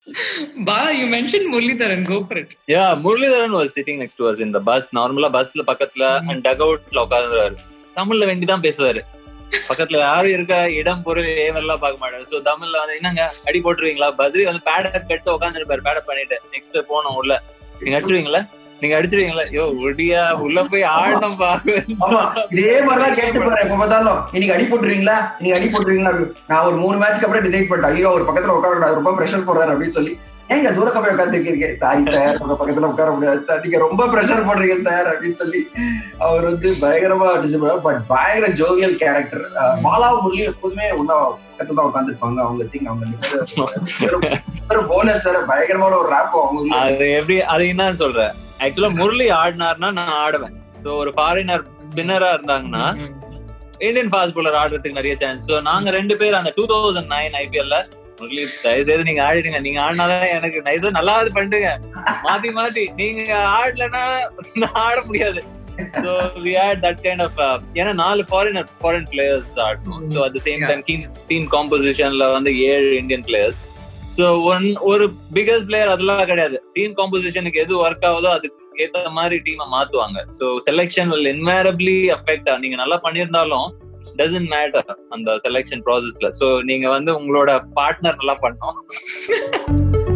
Ba, you mentioned Muralidharan. Go for it. Yeah Muralidharan was sitting next to us இந்த bus நார்மலா பஸ்ல பக்கத்துல Mhm. And டக் அவுட்ல உட்காந்துருவாரு தமிழ்ல வேண்டி தான் பேசுவாரு பக்கத்துல யாரும் இருக்கா இடம் பொருள் ஏவெல்லாம் பார்க்க மாட்டாரு சோ தமிழ்ல வந்து என்னங்க அடி போட்டுருவீங்களா பத்ரி வந்து பேட கட்டு உட்காந்துருப்பாரு பேட பண்ணிட்டு நெக்ஸ்ட் போனோம் உள்ள நீங்க அடிச்சிருவீங்களா நீங்க அடிச்சிருவீங்களா ஐயோ ஒடியா உள்ள போய் ஆடணும் ஆமா பாக்க இதே மாதிரிதான் கேட்டு போறேன் எப்ப பார்த்தாலும் இன்னைக்கு அடி போட்டுருவீங்களா நீங்க அடி போட்டுருவீங்களா அப்படின்னு. நான் ஒரு மூணு மேட்ச்க்கு அப்புறம் டிசைட் பண்ணிட்டேன் ஐயோ ஒரு பக்கத்துல உட்கார கூடாது ரொம்ப பிரஷர் போடுறாரு அப்படின்னு சொல்லி ஏங்க தூரக்க போய் உட்காந்துருக்கீங்க சாரி சார் உங்க பக்கத்துல உட்கார முடியாது சார் நீங்க ரொம்ப பிரஷர் போடுறீங்க சார் அப்படின்னு சொல்லி அவர் வந்து பயங்கரமா பட் பயங்கர ஜோவியல் கேரக்டர் மாலா முரளி எப்போதுமே ஒன்னா பக்கத்துல தான் உட்காந்துருப்பாங்க அவங்க திங் அவங்க போனஸ் வேற பயங்கரமான ஒரு ரேப் அவங்க அது எப்படி அது என்னன்னு சொல்றேன் ஆக்சுவலா முரளி ஆடினார்னா நான் ஆடுவேன் சோ ஒரு ஃபாரினர் ஸ்பின்னரா இருந்தாங்கன்னா இந்தியன் ஃபாஸ்ட் bowler ஆடுறதுக்கு நிறைய சான்ஸ் சோ நாங்க ரெண்டு பேர் அந்த டூ தௌசண்ட் நைன் ஐபிஎல்ல முரளி தயவு செய்து நீங்க ஆடிடுங்க நீங்க ஆடினாதான் எனக்கு நைஸா நல்லா இது பண்ணுங்க மாத்தி மாத்தி நீங்க ஆடலன்னா நான் ஆட முடியாது so we hate that kind of ஏன்னா நாலு ஃபாரினர் ஃபாரின் பிளேயர்ஸ் ஆடணும் so at same time team team காம்போசிஷன்ல வந்து ஏழு இந்தியன் பிளேயர்ஸ் சோ ஒன் ஒரு பிகஸ்ட் பிளேயர் அதெல்லாம் கிடையாது டீம் காம்போசிஷனுக்கு எது ஒர்க் ஆகுதோ அதுக்கு ஏத்த மாதிரி டீமை மாத்துவாங்க so selection will invariably affect நீங்க நல்லா பண்ணியிருந்தாலும் டசன்ட் மேட்டர் அந்த செலெக்ஷன் ப்ராசஸ்ல சோ நீங்க வந்து உங்களோட பார்ட்னர் நல்லா பண்ணணும்